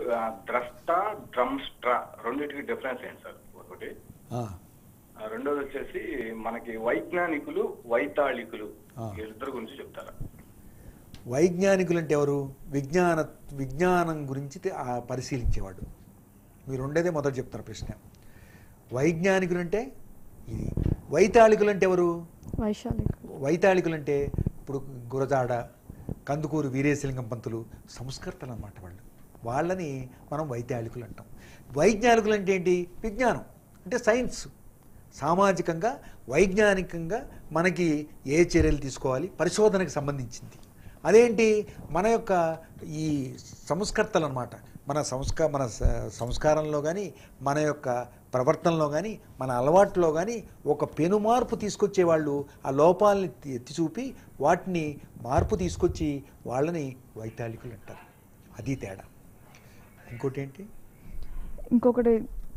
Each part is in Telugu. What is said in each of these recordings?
ఆ, ద్రష్ట డ్రమ్స్ట్రా రెండింటికి డిఫరెన్స్ ఏంటి సార్ ఒకటి ఆ, ఆ, రెండోది వచ్చేసి మనకి వైజ్ఞానికులు వైతాళికులు ఆ. వీళ్ళిద్దరి గురించి చెప్తారా వైజ్ఞానికులు అంటే ఎవరు విజ్ఞాన విజ్ఞానం గురించి తె- ఆ పరిశీలించేవాడు మీరు ఉండేదే మొదట చెప్తారు ప్రశ్న వైజ్ఞానికులు అంటే ఇది వైతాళికులు అంటే ఎవరు వైశాలి వైతాళికులు అంటే ఇప్పుడు గురజాడ కందుకూరు వీరేశలింగం పంతులు సంస్కర్తలు అన్నమాట వాళ్ళు వాళ్ళని మనం వైతాళికులు అంటాం వైజ్ఞానికులు అంటే ఏంటి విజ్ఞానం అంటే సైన్స్ సామాజికంగా వైజ్ఞానికంగా మనకి ఏ చర్యలు తీసుకోవాలి పరిశోధనకు సంబంధించింది అదేంటి మన యొక్క ఈ సంస్కర్తలు అనమాట మన సంస్కా మన స- సంస్కారంలో కానీ మన యొక్క ప్రవర్తనలో కానీ మన అలవాట్లో కానీ ఒక పెను మార్పు తీసుకొచ్చే వాళ్ళు ఆ లోపాలని ఎత్తి- ఎత్తి చూపి వాటిని మార్పు తీసుకొచ్చి వాళ్ళని వైతాళికులు అంటారు అది తేడా ఇంకోటి ఏంటి ఇంకొకటి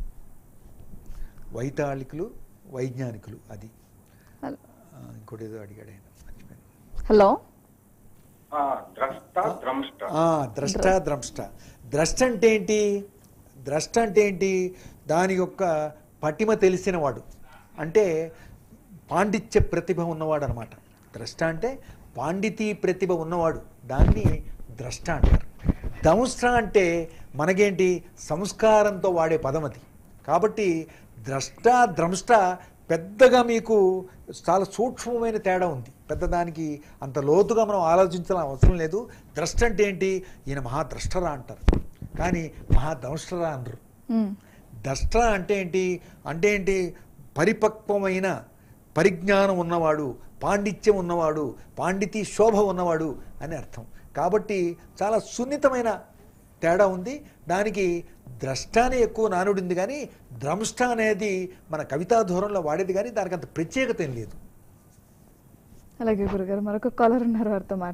వైతాళికులు వైజ్ఞానికులు అది హలో ఆ, ఇంకోటి ఏదో అడిగాడు ఆయన మర్చిపోయాను హలో ఆ, ద్రష్ట ద్రమ్స్ట ఆ, ద్రష్ట ద్రష్ట ద్రష్ట అంటే ఏంటి ద్రష్ట అంటే ఏంటి దాని యొక్క పటిమ తెలిసినవాడు అంటే పాండిత్య ప్రతిభ ఉన్నవాడు అనమాట ద్రష్ట అంటే పాండితీ ప్రతిభ ఉన్నవాడు దాన్ని ద్రష్ట అంటారు దంష్ట అంటే మనకేంటి సంస్కారంతో వాడే పదం అది కాబట్టి ద్రష్ట ద్రంష్ట పెద్దగా మీకు చాలా సూక్ష్మమైన తేడా ఉంది పెద్ద దానికి అంత లోతుగా మనం ఆలోచించాల్సిన అవసరం లేదు ద్రష్ట అంటే ఏంటి ఈయన మహాద్రష్టరా అంటారు కానీ మహాదంష్టరా అనరు మ్మ్. దష్ట అంటే ఏంటి అంటే ఏంటి పరిపక్వమైన పరిజ్ఞానం ఉన్నవాడు పాండిత్యం ఉన్నవాడు పాండితీ శోభ ఉన్నవాడు అని అర్థం కాబట్టి చాలా సున్నితమైన తేడా ఉంది దానికి ద్రష్ట అనే ఎక్కువ నానుడింది కానీ ద్రంష్ట అనేది మన కవితా ధోరణిలో వాడేది కానీ దానికి అంత ప్రత్యేకత ఏం లేదు అలాగే గురుగారు మరొక కాలర్ ఉన్నారు వారితో మాట్లాడండి